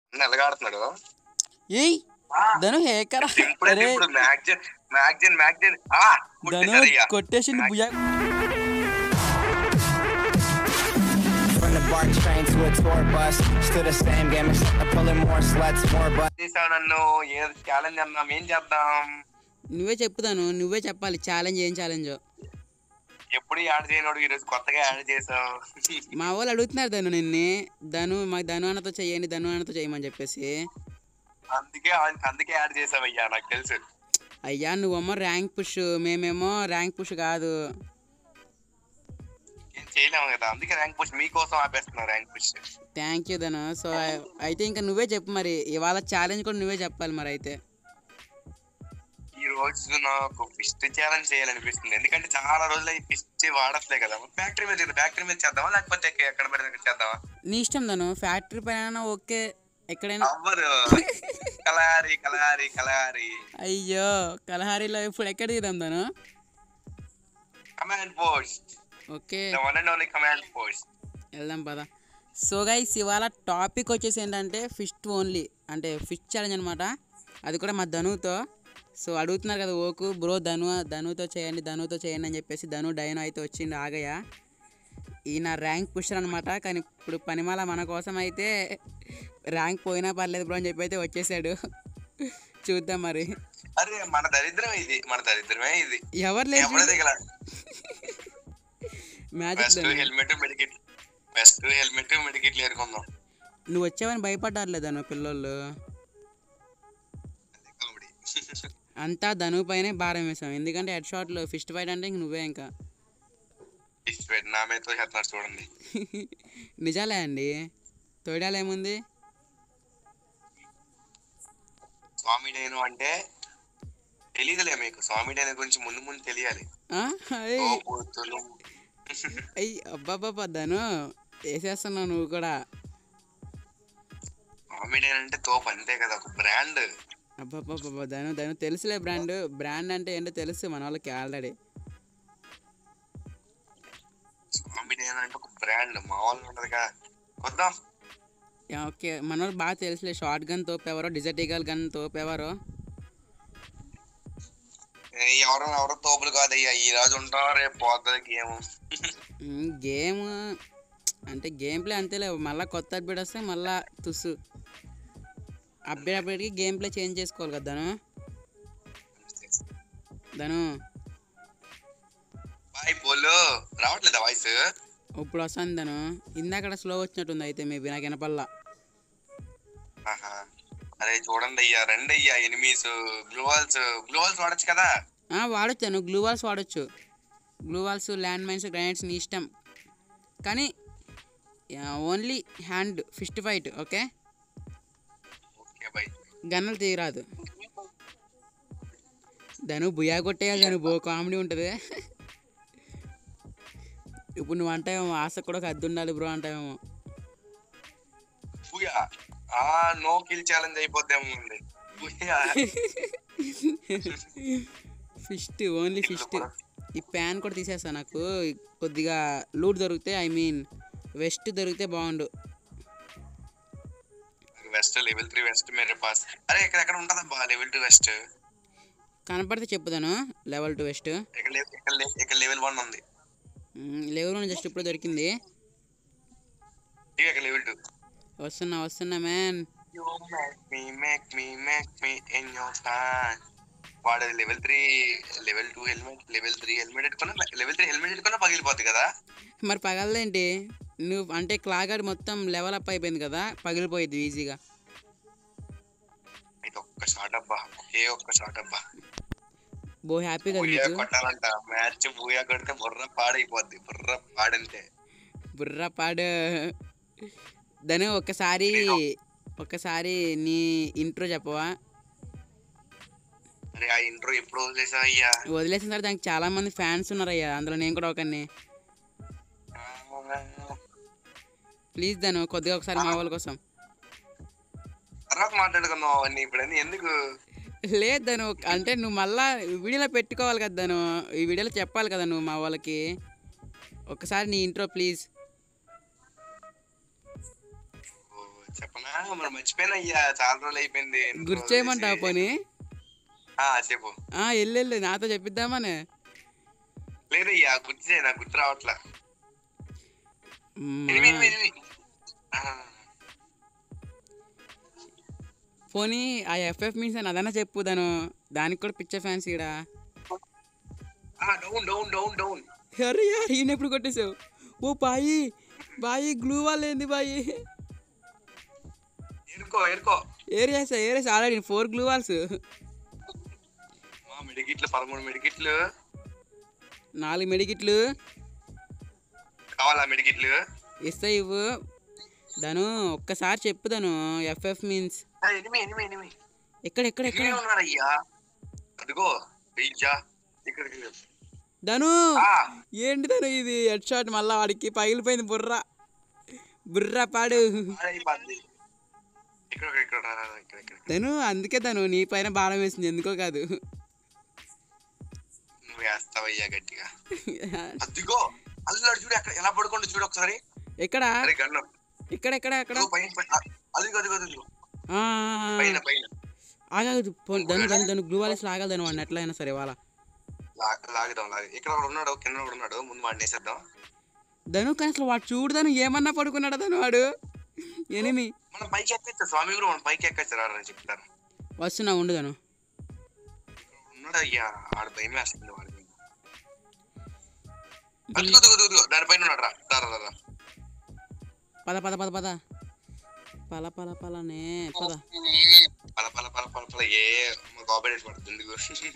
నెలగాడుతున్నాడు ఏయ్ ధను హేకరా ఇప్పుడే అరే ఇప్పుడు మ్యాగ్జిన్ మ్యాగ్జిన్ మ్యాగ్జిన్ ఆ ధను కొట్టేశారయ్యా. కొట్టేసిండు భుజా From the BART train to a tour bus, still the same game except I'm pulling more sluts, more butts. చేసావు నన్ను ఏది ఛాలెంజ్ అన్నాం ఏం చేద్దాం నువ్వే చెప్పుతాను నువ్వే చెప్పాలి ఛాలెంజ్ ఏం ఛాలెంజ్ ఎప్పుడు యాడ్ చేయనోడు ఈరోజు కొత్తగా యాడ్ చేసావు మా వాళ్ళు అడుగుతున్నారు ధను నిన్నే ధను మాకు ధను అన్నతో చెయ్యండి ధను అన్నతో చేయమని చెప్పేసి అందుకే అందుకే యాడ్ చేసావయ్యా నాకు తెలుసు అయ్యా నువ్వేమో ర్యాంక్ పుష్ మేమేమో ర్యాంక్ పుష్ కాదు ఏం చేయలేము కదా అందుకే ర్యాంక్ పుష్ మీకోసం ఆపేస్తున్నాం rank push thank you Dhanu so అయితే ఇంకా నువ్వే చెప్పు మరి ఇవాళ ఛాలెంజ్ కూడా నువ్వే చెప్పాలి మరి అయితే ఈ రోజు నాకు ఫిస్ట్ ఛాలెంజ్ చేయాలనిపిస్తుంది ఎందుకంటే చాలా రోజులు ఈ ఫిస్ట్ వాడట్లే కదా ఫ్యాక్టరీ మీద ఫ్యాక్టరీ మీద చేద్దామా లేకపోతే ఎక్క- ఎక్కడ పడితే అక్కడ చేద్దామా నీ ఇష్టం ధను ఫ్యాక్టరీ పైన ఓకే ఎక్కడైనా అవ్వదు కలారి కలారి కలారి అయ్యో కలహారీలో ఇప్పుడు ఎక్కడ తీద్దాం Dhanu command post okay the one and only command post వెళ్దాం పద సో గైస్ ఇవాళ టాపిక్ వచ్చేసి ఏంటంటే ఫిస్ట్ ఓన్లీ అంటే ఫిష్ ఛాలెంజ్ అనమాట అది కూడా మా ధనుతో సో అడుగుతున్నారు కదా ఓకు బ్రో ధను ధనుతో చేయండి ధనుతో చేయండి అని చెప్పేసి ధను డైనో అయితే వచ్చింది ఆగయ్య ఈయన ర్యాంక్ పుషర్ అనమాట కానీ ఇప్పుడు పనిమాల మన కోసం అయితే ర్యాంక్ పోయినా పర్లేదు బ్రో అని చెప్పి అయితే వచ్చేసాడు చూద్దాం మరి అరే మన దరిద్రం ఇది మన దరిద్రమే ఇది ఎవరు లేదు ఎవడ దిగల magic best Dhanu helmet medikit best helmet మెడికిట్లు ఏరుకుందాం నువ్వు వచ్చావని భయపడ్డారు లేదా పిల్లోళ్ళు అదే కామెడీ అంతా ధను పైనే భారం వేసాం ఎందుకంటే హెడ్ షాట్లో ఫిస్ట్ ఫైట్ అంటే ఇంక నువ్వే ఇంకా నా మీద చేస్తున్నారు చూడండి నిజాలే అండి తోడాలు ఏముంది స్వామి డేను అంటే తెలియదులే మీకు స్వామి డేను గురించి ముందు ముందు తెలియాలి ఆ? అయ్ తోబూతులు. అయ్ అబ్బాబ్బా ధను వేసేస్తున్నావు నువ్వు కూడా స్వామి డేన్ అంటే తోపు అంతే కదా ఒక బ్రాండ్ అబ్బాబ్బా ధను ధను తెలుసులే బ్రాండ్ బ్రాండ్ అంటే ఏంటో తెలుసు మన వాళ్ళకి ఆల్రెడీ స్వామి డేన్ అంటే ఒక బ్రాండ్ మామూలు ఉండదు కదా వద్దాం ఓకే మన వాళ్ళు బాగా తెలుసులే షార్ట్ గన్ తోపేవారో డిజర్టికల్ గన్ తోపేవారో ఏ, ఎవరో ఎవరో తోపులు కాదయ్యా ఈ రోజు ఉంటాం రేపు పోతుంది గేమ్ గేమ్ అంటే గేమ్ ప్లే అంతేలే మళ్ళీ కొత్త అప్డేట్ వస్తే మళ్ళీ తుస్సు అప్డేట్ అప్డేట్కి గేమ్ ప్లే చేంజ్ చేసుకోవాలి కదా ధను ధను బాయ్ బోలు రావట్లేదా వాయిస్ ఇప్పుడు వస్తుంది ధను ఇందాక స్లో వచ్చినట్టుంది అయితే మేబీ నాకు వినపల్లా ఆహా అరే చూడండి అయ్యా రండి అయ్యా ఎనిమీస్ గ్లోవల్స్ గ్లోవల్స్ వాడచ్చు కదా ఆ, వాడొచ్చు నువ్వు గ్లూ వాల్స్ వాడచ్చు glue walls land mines grenades నీ ఇష్టం కానీ only hand fist fight okay okay boy గన్నలు తీయరాదు ధను బుయా కొట్టేయాలి ధను బో కామెడీ ఉంటుంది ఇప్పుడు నువ్వు అంటావేమో ఆశ కూడా ఒక అద్దు ఉండాలి బ్రో అంటావేమో బుయా ఆ నో కిల్ ఛాలెంజ్ అయిపోద్దేమో ఉంది బుయా ఫిస్ట్ ఓన్లీ ఫిస్ట్ ఈ ప్యాన్ కూడా తీసేస్తా నాకు కొద్దిగా లూట్ దొరికితే ఐ మీన్ వెస్ట్ దొరికితే బాగుండు వెస్ట్ లెవెల్ త్రీ వెస్ట్ మేరే పాస్ అరే ఇక్కడ ఎక్కడ ఉంటుందబ్బా లెవెల్ టూ వెస్ట్ కనపడితే చెప్పుదాను లెవెల్ టు వెస్ట్ ఇక్కడ లే- ఇక్కడ లే- ఇక్కడ లెవెల్ వన్ ఉంది లెవెల్ జస్ట్ ఇప్పుడు దొరికింది ఇక ఇక్కడ లెవెల్ టూ వస్తున్నా వస్తున్నా man You make me, make me, make me in your time. వాడు level three level two helmet level three helmet పెట్టుకున్నా లెవెల్ త్రీ హెల్మెట్ పెట్టుకున్నా పగిలిపోద్ది కదా మరి పగలదేంటి నువ్వు అంటే క్లాగాడి మొత్తం లెవెల్ అప్ అయిపోయింది కదా పగిలిపోయింది ఈజీగా అయితే ఒక్క షాట్ అబ్బా ఒకే ఒక్క షాట్ అబ్బా బో హ్యాపీ కదా బూయా నీకు కొట్టాలంట మ్యాచ్ బూయా కొడితే బుర్ర పాడైపోద్ది బుర్ర పాడంతే బుర్ర పాడు దాని ఒక్కసారి ఒక్కసారి నీ ఇంట్రో చెప్పవా అరే ఆ ఇంట్రో ఎప్పుడు వదిలేసా అయ్యా వదిలేసిన తర్వాత దానికి చాలా మంది ఫ్యాన్స్ ఉన్నారయ్యా అందులో నేను కూడా ఒకరిని ప్లీజ్ దాను కొద్దిగా ఒకసారి మా వాళ్ళ కోసం తర్వాత మాట్లాడుకుందాం అవన్నీ ఇప్పుడు ఎందుకు లేదు దాను అంటే నువ్వు మళ్ళా వీడియోలో పెట్టుకోవాలి కదా దాను ఈ వీడియోలో చెప్పాలి కదా నువ్వు మా వాళ్ళకి ఒకసారి నీ ఇంట్రో ప్లీజ్ ఓ, చెప్పనా మరి మర్చిపోయినా అయ్యా చాలా రోజులు అయిపోయింది ఎన్ని గుర్తు రోజులు చేయమంటావా చేసి. పోనీ ఆ, చెప్పు ఆ, వెళ్ళు వెళ్ళు నాతో చెప్పిద్దామనే లేదయ్యా గుర్తు చేయి నాకు గుర్తు రావట్లా మ్మ్. ఎనిమిది ఎనిమిది, ఎనిమిది ఆ, పోనీ ఆ ఎఫ్ఎఫ్ మీన్స్ అని అదన్నా చెప్పు దాను దానికి కూడా పిచ్చర్ ఫ్యాన్స్ ఇక్కడ ఆ, డౌన్ డౌన్ డౌన్ డౌన్ అరే యార్ ఈయన ఎప్పుడు కొట్టేసావు ఓ బాయి బాయి గ్లూ వాళ్ళు ఏంది బాయి ఎరుకో ఎరుకో ఏరియాసా areas already four gloo walls మా మెడికిట్లు పదమూడు మెడికిట్లు నాలుగు మెడికిట్లు కావాలా మెడికిట్లు ఇస్తాయి ఇవ్వు దాను ఒక్కసారి చెప్పు దాను ఎఫ్ఎఫ్ మీన్స్ ఆ, ఎనిమిది ఎనిమిది ఎనిమిది ఎక్కడ ఎక్కడ ఎక్కడ ఇక్కడే ఉన్నారయ్యా అదిగో అయ్యా ఇక్కడికి ధను ఆ, ఏంటి ధను ఇది హెడ్ షాట్ మళ్ళా వాడికి పగిలిపోయింది బుర్ర బుర్ర పాడు పాడైపోద్ది ఇక్కడ ఇక్కడ రా, రా, రా, ఇక్కడ ఇక్కడ ధను అందుకే ధను నీ పైన బాణం వేసింది ఎందుకో కాదు నువ్వు వేస్తావయ్యా గట్టిగా అదిగో అల్లాడు చూడు అక్కడ ఎలా పడుకోండి చూడు ఒకసారి ఎక్కడ అరే గన్ను ఎక్కడ ఎక్కడ ఎక్కడ అదిగో పైన పైన. ఆ, అదిగో అదిగో అదిగో ఆ, పైన పైన ఆగదు పో- ధను ధను ధను గ్లూ వాలేసి లాగాలి ధను వాడిని ఎట్లయినా సరే వాళ్ళ లా- లాగుదాం లాగి ఇక్కడ ఒకడు ఉన్నాడు కింద ఒకడు ఉన్నాడు ముందు వాడిని వేసేద్దాం ధను కానీ అసలు వాడు చూడు ధను ఏమన్నా పడుకున్నాడా ధను వాడు ఎనిమి మనం పైకి ఎక్కచ్చు స్వామి కూడా మనం పైకి ఎక్కచ్చు రా అని చెప్తారు వస్తున్నా ఉండు ధను ఉన్నాడు అయ్యా ఆడ భయం వేస్తుంది వాడికి అదిగో అదిగో అదిగో దానిపైన ఉన్నాడు రా రా, రా, రా. పద పద పద పద పల పల పలనే పద పల పల పల పల పల ఏ కాపరేట్ పడుతుంది ఎందుకు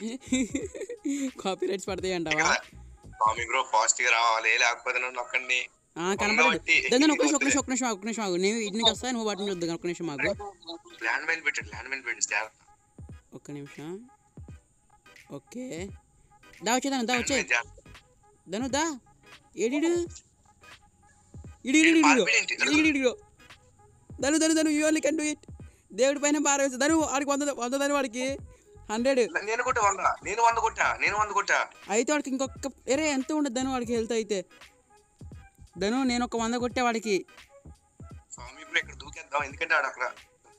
కాపీ రైట్స్ పడతాయి అంటావా ఇక్కడ స్వామి బ్రో ఫాస్ట్ గా రావాలి లేకపోతే నన్ను ఒక్కడిని ఆ, కనపడదు బట్టి దాని ఒక్క నిమిషం ఒక్క నిమిషం ఒక్క నిమిషం ఒక్క నిమిషం ఆగు నేను ఇటు నుంచి వస్తా నువ్వు వాటి నుంచి వద్దు ఒక్క నిమిషం ఆగు ల్యాండ్ మైన్ పెట్టాడు ల్యాండ్ మైన్ పెట్టి జాగ్రత్త ఒక్క నిమిషం ఓకే దా వచ్చే దాను దా వచ్చే ల్యాండ్ మైన్ జాగ్రత్త. ధను దా ఏడిడు ఇడి ఇడి ఇడి పారిపోయింది. ఇడి ఇడి Dhanu Dhanu Dhanu you only can do it దేవుడి పైన భారం వేస్తా ధను వాడికి వంద వంద ధను వాడికి హండ్రెడ్ నేను కొట్టా వంద నేను వంద కొట్టా నేను వంద కొట్టా అయితే వాడికి ఇంకొక ఎరే ఎంత ఉండదు ధను వాడికి హెల్త్ అయితే ధను నేను ఒక వంద కొట్టే వాడికి స్వామి ఇప్పుడు ఇక్కడ దూకేద్దాం ఎందుకంటే ఆడ అక్కడ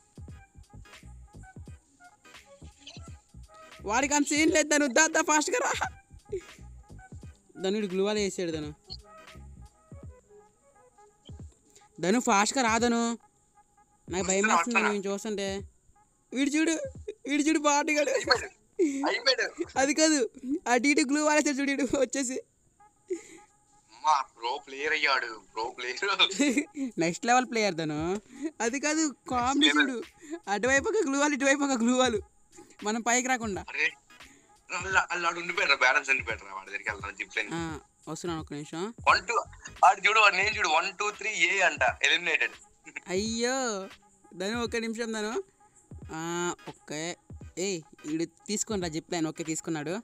వాడికి అంత సీన్ లేదు ధను దా దా ఫాస్ట్గా రా ధనుడు గ్లూవాలు వేసాడు ధను ధను ఫాస్ట్గా రాదను నాకు భయం వేస్తుంది నేను చూస్తుంటే వీడు చూడు వీడు చూడు బాటుగాడు అయిపోయాడు అది కాదు అటు ఇటు గ్లూ వాడేసాడు చూడు ఈడు వచ్చేసి అమ్మా ప్రో ప్లేయర్ అయ్యాడు pro player next level player తను అది కాదు కామెడీ చూడు అటువైపు ఒక గ్లూ వాళ్ళు ఇటువైపు ఒక గ్లూ వాళ్ళు మనం పైకి రాకుండా అరే అల్ల- అల్ల ఆడు ఉండిపోయాడు బ్యాలెన్స్ ఉండిపోయాడు వాడి దగ్గరికి వెళ్తాను జిప్ లైన్ ఆ, వస్తున్నాను ఒక నిమిషం వన్ టూ ఆడు చూడు వాడు నేను చూడు వన్ టూ త్రీ ఏ అంట ఎలిమినేటెడ్ అయ్యో ధను ఒక్క నిమిషం ధను ఆ, ఒక్క ఏయ్ వీడు తీసుకుని రా జిప్ లైన్ ఓకే తీసుకున్నాడు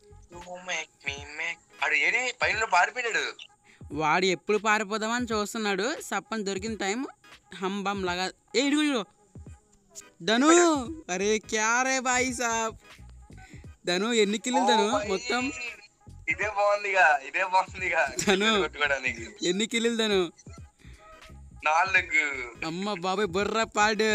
ఆడు ఏడి పైన పారిపోయాడు వాడు ఎప్పుడు పారిపోదామని చూస్తున్నాడు సప్పని దొరికిన టైం హంబం లాగా ఏ ఇడుగు ఇడుగు ధను అరే క్యారే బాయి సాబ్ ధను ఎన్ని కిల్లు ధను ఓ భాయ్. మొత్తం ఇదే బాగుందిగా ఇదే బాగుందిగా ధను. కొట్టుకోవడానికి ఎన్ని కిల్లు ధను నాలుగు అమ్మ బాబాయ్ బుర్ర పాడు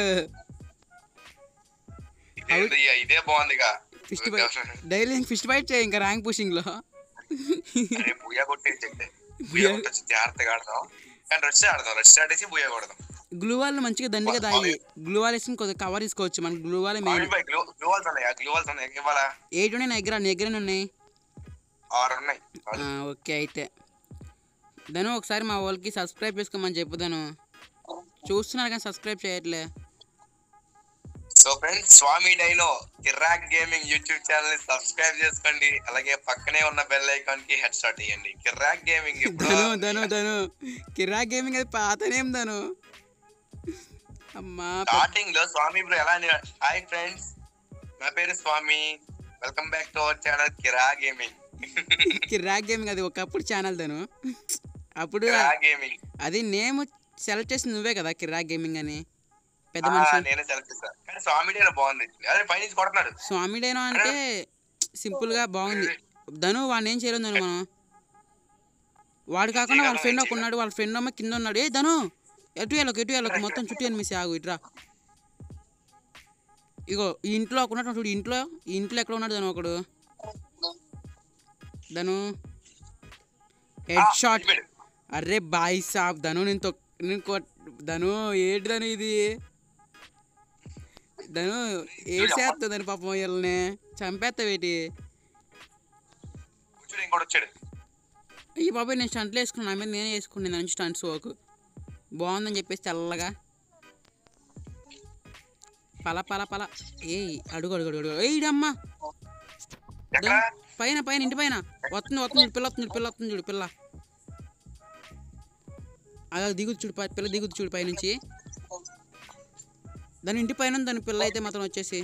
ఇదేందయ్యా ఇదే బాగుందిగా ఫిస్ట్ డైలీ ఫిస్ట్ ఫైట్ చేయి ఇంకా ర్యాంక్ పుషింగ్ లో అరే బుయ్యా కొట్టేసి బుయ్యా కొట్టచ్చు జాగ్రత్తగా ఆడదాం కానీ రష్ ఆడదాం రష్ ఆడేసి బుయ్యా కొడదాం గ్లూ వాల్ మంచిగా దండిగా తాగి గ్లూ వాల్ వేసుకుని కొద్దిగా కవర్ తీసుకోవచ్చు మన గ్లూ వాల్ మెయిన్ గ్లోవల్స్ ఉన్నాయా గ్లోవల్స్ ఉన్నాయి ఇవ్వాలా ఎయిట్ ఉన్నాయి నా దగ్గర నీ దగ్గర ఉన్నాయి ఆరు ఉన్నాయి ఆ, ఓకే అయితే ధను ఒకసారి మా వాళ్ళకి సబ్స్క్రైబ్ చేసుకోమని చెప్పుదాను చూస్తున్నారు కానీ సబ్స్క్రైబ్ చేయట్లే so friends Swami dino Kirak gaming YouTube channel ని సబ్స్క్రైబ్ చేసుకోండి అలాగే పక్కనే ఉన్న బెల్ ఐకాన్ కి హెడ్ షాట్ ఇవ్వండి కిరాక్ గేమింగ్ ధను ధను ధను కిరా గేమింగ్ అది పాతనేం ధను అమ్మా పెద్ద- స్టార్టింగ్ లో స్వామి బ్రో ఎలా హాయ్ ఫ్రెండ్స్ నా పేరు Swami welcome back to our channel Kira gaming Kira gaming అది ఒకప్పుడు ఛానల్ ధను అప్పుడు కిరా గేమింగ్ అది నేమ్ సెలెక్ట్ చేసింది నువ్వే కదా కిరా గేమింగ్ అని పెద్ద మనిషి నేనే సెలెక్ట్ చేశాను కానీ స్వామి డైనో బాగుంది అదే పైనుంచి కొడుతున్నాడు స్వామిడేనో అంటే సింపుల్గా బాగుంది ధను వాడిని ఏం చేయలేదు ధను మనం వాడు కాకుండా వాళ్ళ ఫ్రెండ్ ఒక ఉన్నాడు వాళ్ళ ఫ్రెండ్ అమ్మ కింద ఉన్నాడు ఏ ధను ఎటు వెళ్ళకు ఎటు వెళ్ళకు మొత్తం చుట్టూ ఎనిమిసి ఆగు ఇట్రా ఇగో ఈ ఇంట్లో ఒక ఉన్నట్టు చూడు ఇంట్లో ఈ ఇంట్లో ఎక్కడ ఉన్నాడు దాని ఒకడు దను హెడ్ షాట్ వెళ్ళిపోయాడు. అరే బాయ్ సాబ్ ధను నేను తొక్ నేను కొట్ ధను ఏంటి ధను ఇది ధను ఏడ్చేస్తుందని పాపం వీళ్ళని చంపేస్తావేటి కూర్చోడు ఇంకోటి వచ్చాడు ఈ బాబాయ్ నేను స్టంట్లు వేసుకున్నాను నా మీద నేనే వేసుకున్నాను నుంచి స్టంట్స్ ఓకు బాగుందని చెప్పేసి తెల్లగా పల పల పల ఏ అడుగు అడుగు అడుగు అడుగు ఏయ్ అమ్మా ఎక్కడ పైన పైన ఇంటి పైన వస్తుంది వస్తుంది చూడు, పిల్ల వస్తుంది చూడు, పిల్ల వస్తుంది చూడు పిల్ల అలా దిగుతు చూడు పై- పిల్ల దిగుతు చూడు పైనుంచి దాని ఇంటి పైన ఉంది, దాని పిల్ల అయితే మాత్రం వచ్చేసి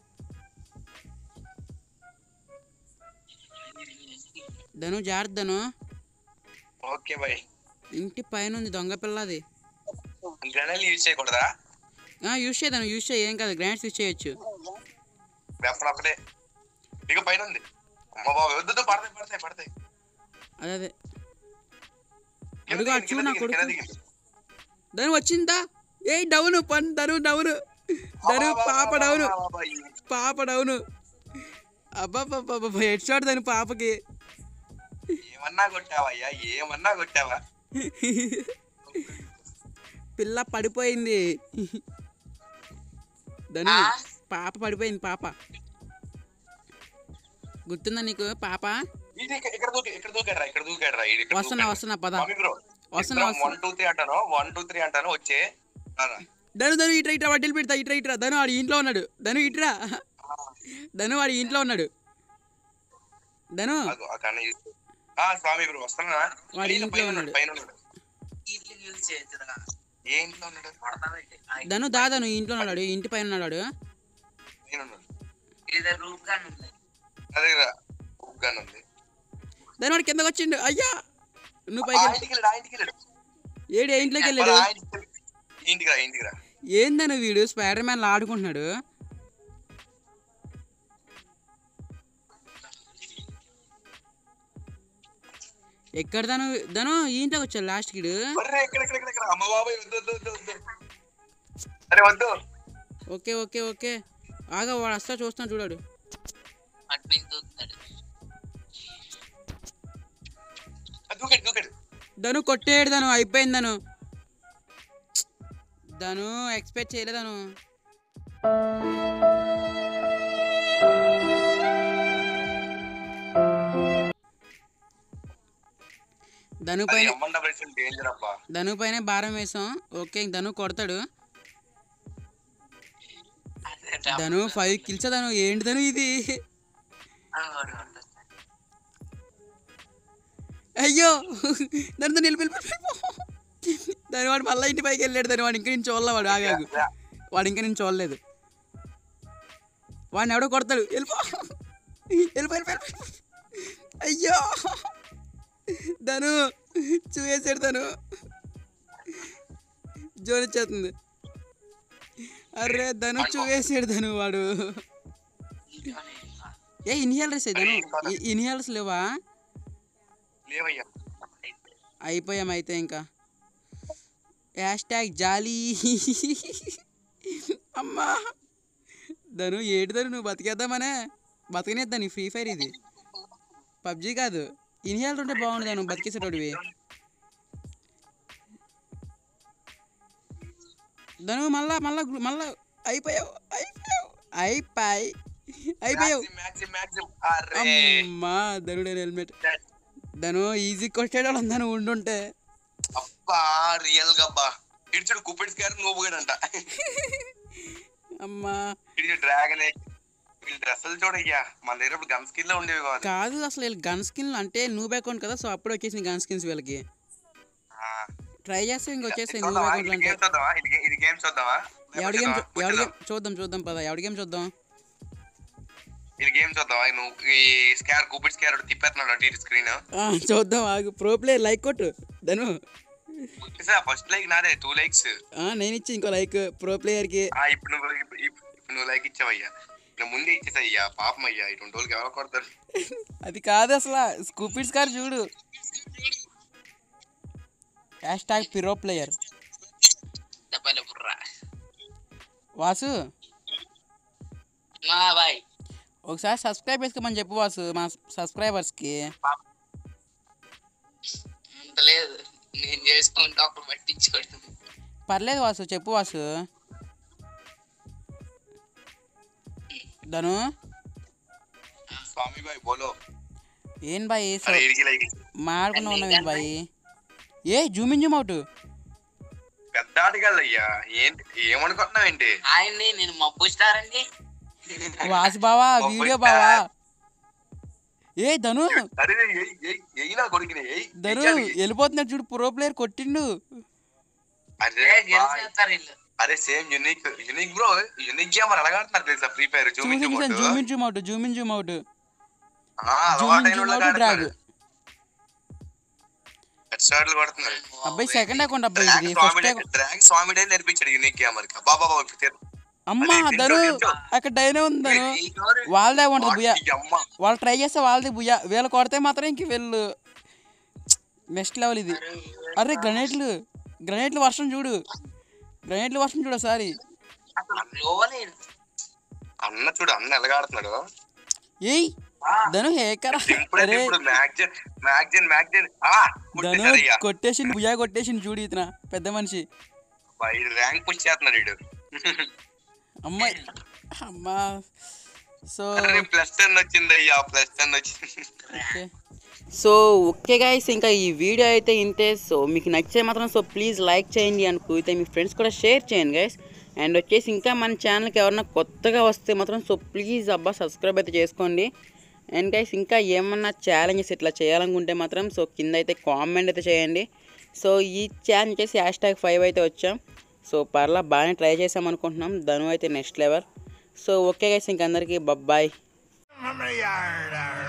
ధను జాగ్రత్త ధను ఓకే బాయ్ ఇంటి పైన ఉంది దొంగ పిల్ల అది గ్రనల్ యూజ్ చేయకూడదా యూస్ చేయదాను యూస్ చేయ ఏం కాదు గ్రాండ్స్ యూస్ చేయొచ్చు వెపన్ ఒకటే ఇక పైన ఉంది అమ్మ బాబు వద్దు వద్దు, పడతాయి పడతాయి పడతాయి అదే అదే కింద అడుగు, దిగింది, చూడు కింద నా దిగింది, కింద కొడుకు. దిగింది. ధను వచ్చిందా ఏ డౌను పన్ ధను డౌను ధను అబ్బా, పాప అబ్బా, డౌను అబ్బా, అబ్బా, ఈ- పాప డౌను అబ్బా హెడ్ షాట్ దాని పాపకి ఏమన్నా కొట్టావయ్యా ఏమన్నా కొట్టావా పిల్ల పడిపోయింది ధను పాప పడిపోయింది పాప గుర్తుందా నీకు పాప ఇది ఇక్కడ- ఇక్కడ దూకి ఇక్కడ దూకాడరా ఇక్కడ దూకాడరా ఈడు ఇక్కడ వస్తున్నా దూకాడు. వస్తున్నా పద మమ్మీ బ్రో వస్తున్నా వన్ వస్తున్నా టూ త్రీ అంటాను వన్ టూ త్రీ అంటాను వచ్చే రారా. ధను ధను ఇట్రా ఇట్రా వడ్డీలు పెడతా ఇట్రా ఇట్రా ధను వాడి ఇంట్లో ఉన్నాడు ధను ఇట్రా ధను వాడి ఇంట్లో ఉన్నాడు ధను అగో, ఆ కన్న చూస్తూ. ఆ స్వామి బ్రో వస్తున్నా వాడి పైన- ఇంట్లో పైన ఉన్నాడు. పైన ఉన్నాడు ఏ ఇంట్లో ఉన్నాడు ధను దా ధను ఈ ఇంట్లో ఉన్నాడు ఈ ఇంటి పైన ఉన్నాడు వాడు. పైన ఉన్నాడు అదే ఉగ్గాను ఉంది ధను వాడు కిందకు వచ్చిండు అయ్యా నువ్వు ఆ పైకి వెళ్ళు. ఇంటికి వెళ్ళాడు ఆ ఇంటికి వెళ్ళాడు ఏడు ఏ ఇంట్లోకి వెళ్ళాడు ఆ ఇంటికి వెళ్ళాడు. ఇంటికి రా ఇంటికి రా ఏందను వీడు స్పైడర్ మ్యాన్ ఆడుకుంటున్నాడు ఎక్కడ ధను ధను ఈ ఇంట్లోకి వచ్చాడు లాస్ట్ కిడు అరే ఎక్కడ ఎక్కడ ఎక్కడ, ఎక్కడ అమ్మ బాబాయ్ వద్దు వద్దు వద్దు వద్దు అరే వద్దు ఓకే ఓకే ఓకే ఆగా వాడు వస్తా చూస్తాను చూడాడు ఆ, దూకాడు దూకాడు ధను కొట్టేడు ధను అయిపోయింది ధను ధను ఎక్స్పెక్ట్ చేయలేదను ధను అది పైన అమ్మండ బ్రెస్ డేంజర్ అబ్బా ధను పైన భారం వేసాం ఓకే ధను కొడతాడు ధను ఫైవ్ కిల్స్ ధను ఏంటి ధను ఇది అయ్యో దానితో నిలిపి దాని వాడు మళ్ళీ ఇంటి పైకి వెళ్ళాడు దాని వాడు ఇంకా నేను చూడలే వాడు ఆగాగు వాడు ఇంకా నేను చూడలేదు వాడిని ఎవడో కొడతాడు వెళ్ళిపో వెళ్ళిపో వెళ్ళిపో, వెళ్ళిపో. అయ్యో ధను చూసేసాడు తను జోన్ వచ్చేస్తుంది అరే ధను చూసేసాడు ధను వాడు ఏ ఇన్హేలర్స్ ధను ఇన్హేలర్స్ లేవా లేవయ్యా అయిపోయాం అయితే ఇంకా హ్యాష్ ట్యాగ్ జాలీ అమ్మా ధను ఏడు ధను నువ్వు బతికేద్దామనే బతికనేద్దా నీ ఫ్రీ ఫైర్ ఇది పబ్జీ కాదు ఇన్హేలర్ ఉంటే బాగుండు ధను బతికేసేటోడివి ధను మళ్ళా మళ్ళా గు- మళ్ళా అయిపోయావు అయిపోయావు అయిపోయి అయిపోయావు మ్యాక్సిమం మ్యాక్సిమం అరే అమ్మా ధనుడే హెల్మెట్ ధను ఈజీ కొట్టేటోళ్ళం ధను ఉండుంటే అబ్బా రియల్ గా అబ్బా ఇడిచుడు కుప్పిడ్స్ గారు నువ్వు అంట అమ్మా ఇడిచి డ్రాగన్ వీళ్ళ డ్రెస్సులు చూడయ్యా మన దగ్గర ఇప్పుడు గన్ స్కిన్ లో ఉండేవి కాదు కాదు అసలు వీళ్ళు గన్ స్కిన్ అంటే నూబ్ అకౌంట్ కదా సో అప్పుడు వచ్చేసింది గన్ స్కిన్స్ వీళ్ళకి ఆ. ట్రై చేస్తే ఇంక వచ్చేసాయి నూబ్ చూద్దామా? అకౌంట్ ఇది అంటే గేమ్ చూద్దామా ఇది గే- ఇది గేమ్ చూద్దామా ఎవడి గేమ్ చూద్దామా? ఎవడి గేమ్ చూద్దాం చూద్దాం పద ఎవడి గేమ్ చూద్దాం ఇది గేమ్ చూద్దామా నువ్వు ఈ స్కార్ కుపిడ్ స్కార్ తిప్పేస్తున్నాడు అటు ఇటు స్క్రీన్ ఆ, చూద్దాం ఆగు ప్రో ప్లేయర్ లైక్ కొట్టు ధను ఫస్ట్ లైక్ నాదే టూ లైక్స్ ఆ, నేను ఇచ్చి ఇంకో లైక్ ప్రో ప్లేయర్కి ఇప్పుడు నువ్వు ఇప్పుడు ఇప్పుడు నువ్వు లైక్ ఇచ్చావయ్యా నువ్వు ముందే ఇచ్చేసయ్యా పాపం అయ్యా ఇటువంటి వాళ్ళకి ఎవరో కొడతారు అది కాదు అసలు స్కూపిడ్స్ కార్ చూడు హ్యాష్ ట్యాగ్ పిరో ప్లేయర్ డబ్బల బుర్రా వాసు మా బాయ్ ఒకసారి సబ్స్క్రైబ్ చేసుకోమని చెప్పు వాసు మా సబ్స్క్రైబర్స్కి అంత లేదు నేను చేసుకుంటా ఒకరు పట్టించుకోవడం పర్లేదు వాసు చెప్పు వాసు ధను స్వామి బాయ్ బోలో ఏం బాయ్ అరే ఇడికి లైక్ మాడుకున్నా ఉన్నావు ఏంటి బాయ్ ఏ జూమ్ ఇన్ జూమ్ అవుట్ పెద్ద ఆటగాళ్ళయ్యా ఏంటి ఏమనుకుంటున్నావు ఏంటి ఆయన్ని నేను మబ్బు స్టార్ అండి వాసు బావా వీడియో బావా ఏ ధను అరే ఎయ్, ఎయ్, ఎయ్ నా కొడుకుని ఎయ్ ధను ఎయ్యాలి. వెళ్ళిపోతున్నాడు చూడు ప్రో ప్లేయర్ కొట్టిండు అరే ఏ, బాయ్. గెలిచేస్తారు వీళ్ళు అరే same unique unique bro unique game అని ఎలాగాడుతున్నారు తెలుసా ఫ్రీ ఫైర్ చూసింగ్ చూపించు zoom in zoom out zoom in zoom out zoom అలవాటైన ఇన్ జూమ్ వాళ్ళకి అవుట్ డ్రాగ్ ఆడుతున్నారు హెడ్షాట్లు కొడుతున్నారు అబ్బాయి సెకండ్ అకౌంట్ అబ్బాయి డ్రాగ్ ఇది స్వామి ఫస్ట్ డ్రాగ్ స్వామి డే నేర్పించాడు యూనిక్ గేమ్ మరి బాబా బాబా అమ్మా అరే, ధను తింటూ, తింటూ. అక్కడ డైనే ఉంది ధను ఈ డోర్ వాళ్ళదే ఉంటుంది బుయ్య అమ్మ వాళ్ళు ట్రై చేస్తే వాళ్ళది బుయ్య వీళ్ళు కొడితే మాత్రం ఇంక వీళ్ళు నెక్స్ట్ లెవెల్ ఇది అరే గ్రనేట్లు గ్రనేట్లు వర్షం చూడు గ్రనేట్లు వర్షం చూడు ఒకసారి అసలు లోలేడు అన్న చూడు అన్న ఎలాగాడుతున్నాడు ఏయ్ ధను హేకరా ఇప్పుడు అరే ఇప్పుడు మ్యాగ్జిన్ మ్యాగ్జిన్ మ్యాగ్జిన్ ఆ ధను కుట్టేశారయ్యా కొట్టేసిండు బుయ్యా కొట్టేసిండు చూడు ఇతన పెద్ద మనిషి ర్యాంక్ పుష్ చేస్తున్నాడు వీడు అమ్మాయి అమ్మా సో అరే ప్లస్ టెన్ వచ్చింది అయ్యా ప్లస్ టెన్ వచ్చింది ఓకే సో ఓకే గైస్ ఇంకా ఈ వీడియో అయితే ఇంతే సో మీకు నచ్చే మాత్రం సో ప్లీజ్ లైక్ చేయండి అని కుదితే మీ ఫ్రెండ్స్ కూడా షేర్ చేయండి గైస్ అండ్ వచ్చేసి ఇంకా మన ఛానల్కి ఎవరైనా కొత్తగా వస్తే మాత్రం సో ప్లీజ్ అబ్బా సబ్స్క్రైబ్ అయితే చేసుకోండి అండ్ గైస్ ఇంకా ఏమన్నా ఛాలెంజెస్ ఇట్లా చేయాలనుకుంటే మాత్రం సో కింద అయితే కామెంట్ అయితే చేయండి సో ఈ ఛాలెంజ్ చేసి హ్యాష్ ట్యాగ్ ఫైవ్ అయితే వచ్చాం సో పర్లా బాగానే ట్రై చేసాం అనుకుంటున్నాం ధను అయితే next level so okay guys ఇంక అందరికీ బాయ్ I'm a yard,